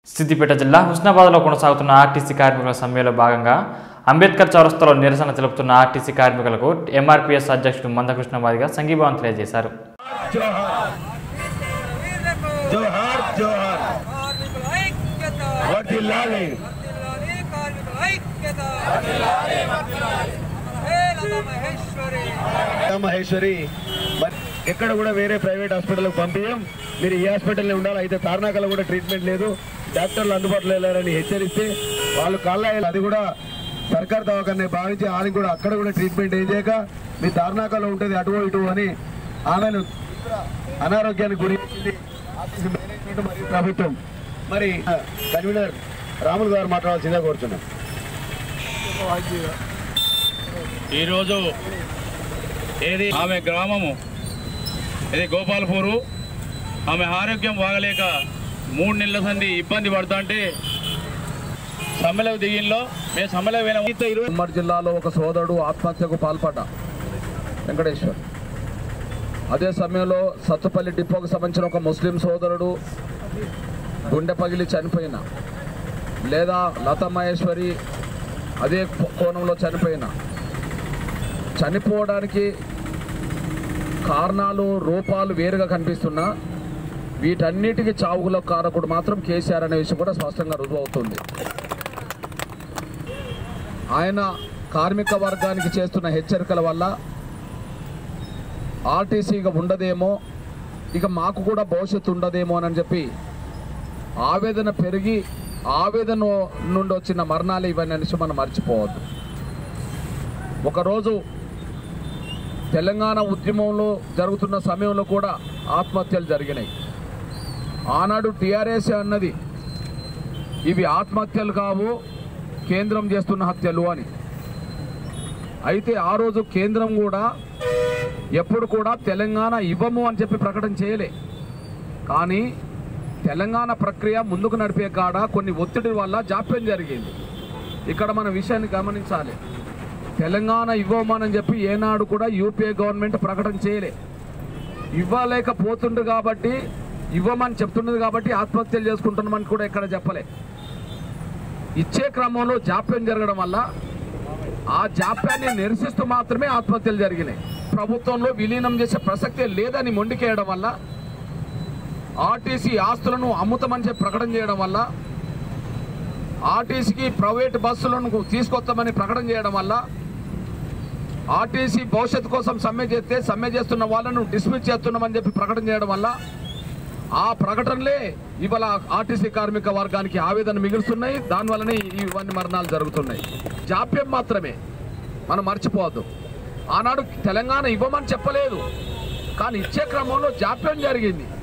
సిద్దిపేట జిల్లా హుస్నాబాద్లో కొనసాగుతున్న ఆర్టీసీ కార్మికుల సమ్మెలో భాగంగా అంబేద్కర్ చౌరస్తాలో నిరసన తెలుపుతున్న ఆర్టీసీ కార్మికులకు ఎంఆర్పీఎస్ అధ్యక్షుడు మందకృష్ణ మాదిగా సంఘీభావం తెలియజేశారు జోహార్ జోహార్ జోహార్ కార్మికుల ఐక్యత వర్ధిల్లాలి వర్ధిల్లాలి కార్మికుల ఐక్యత హే లతా మహేశ్వరి మహేశ్వరి మరి ఎక్కడ కూడా వేరే ప్రైవేట్ హాస్పిటల్కి పంపించాం మీరు ఈ హాస్పిటల్లో ఉండాలి అయితే తార్నాకలో కూడా ట్రీట్మెంట్ లేదు డాక్టర్లు అందుబాటులో లేరని హెచ్చరిస్తే వాళ్ళు కాళ్ళ అది కూడా సర్కార్ దవాఖానే భావించి ఆమెకు కూడా అక్కడ కూడా ట్రీట్మెంట్ ఏం చేయక మీ తార్నాకలో ఉంటుంది అటు ఇటు అని ఆమెను అనారోగ్యానికి గురి చేసింది ఆఫీసు మేనేజ్మెంట్ మరియు ప్రభుత్వం మరి కన్వీనర్ రాములు గారు మాట్లాడాల్సిందే కోరుతున్నాం ఈరోజు ఏది ఆమె గ్రామము ఇది గోపాల్పూరు ఆమె ఆరోగ్యం బాగలేక మూడు నెలల సంది ఇబ్బంది పడుతుంటే సమ్మెలో దిగిన్లో మేము సమ్మెలో పోయినాము ఇరవై ఉమ్మడి జిల్లాలో ఒక సోదరుడు ఆత్మహత్యకు పాల్పడ్డ వెంకటేశ్వర్ అదే సమయంలో సత్తుపల్లి డిపోకు సంబంధించిన ఒక ముస్లిం సోదరుడు గుండె పగిలి చనిపోయిన లేదా లతా మహేశ్వరి అదే కోణంలో చనిపోయిన చనిపోవడానికి కారణాలు రూపాలు వేరుగా కనిపిస్తున్నా వీటన్నిటికీ చావుకుల కారకుడు మాత్రం కేసీఆర్ అనే విషయం కూడా స్పష్టంగా రుజువు అవుతుంది ఆయన కార్మిక వర్గానికి చేస్తున్న హెచ్చరికల వల్ల ఆర్టీసీ ఇక ఉండదేమో ఇక మాకు కూడా భవిష్యత్తు ఉండదేమో అని చెప్పి ఆవేదన పెరిగి ఆవేదన నుండి వచ్చిన మరణాలు ఇవన్నీ అనేసి మనం మర్చిపోవద్దు ఒకరోజు తెలంగాణ ఉద్యమంలో జరుగుతున్న సమయంలో కూడా ఆత్మహత్యలు జరిగినాయి ఆనాడు టీఆర్ఎస్ అన్నది ఇవి ఆత్మహత్యలు కావు కేంద్రం చేస్తున్న హత్యలు అని అయితే ఆ రోజు కేంద్రం కూడా ఎప్పుడు కూడా తెలంగాణ ఇవ్వము అని చెప్పి ప్రకటన చేయలే కానీ తెలంగాణ ప్రక్రియ ముందుకు నడిపే కాడ కొన్ని ఒత్తిడి వల్ల జాప్యం జరిగింది ఇక్కడ మన విషయాన్ని గమనించాలి తెలంగాణ ఇవ్వమని చెప్పి ఏనాడు కూడా యూపీఏ గవర్నమెంట్ ప్రకటన చేయలే ఇవ్వలేకపోతుండ్రు కాబట్టి ఇవ్వమని చెప్తున్నది కాబట్టి ఆత్మహత్యలు చేసుకుంటున్నామని కూడా ఎక్కడ చెప్పలే ఇచ్చే క్రమంలో జాప్యం జరగడం వల్ల ఆ జాప్యాన్ని నిరసిస్తూ మాత్రమే ఆత్మహత్యలు జరిగినాయి ప్రభుత్వంలో విలీనం చేసే ప్రసక్తే లేదని మొండికేయడం వల్ల ఆర్టీసీ ఆస్తులను అమ్ముతామని చెప్పి ప్రకటన చేయడం వల్ల ఆర్టీసీకి ప్రైవేట్ బస్సులను తీసుకొస్తామని ప్రకటన చేయడం వల్ల ఆర్టీసీ భవిష్యత్తు కోసం సమ్మె చేస్తే సమ్మె చేస్తున్న వాళ్ళను డిస్మిస్ చేస్తున్నామని చెప్పి ప్రకటన చేయడం వల్ల ఆ ప్రకటనలే ఇవాళ ఆర్టీసీ కార్మిక వర్గానికి ఆవేదన మిగులుతున్నాయి దానివల్లనే ఇవన్నీ మరణాలు జరుగుతున్నాయి జాప్యం మాత్రమే మనం మర్చిపోవద్దు ఆనాడు తెలంగాణ ఇవ్వమని చెప్పలేదు కానీ ఇచ్చే క్రమంలో జాప్యం జరిగింది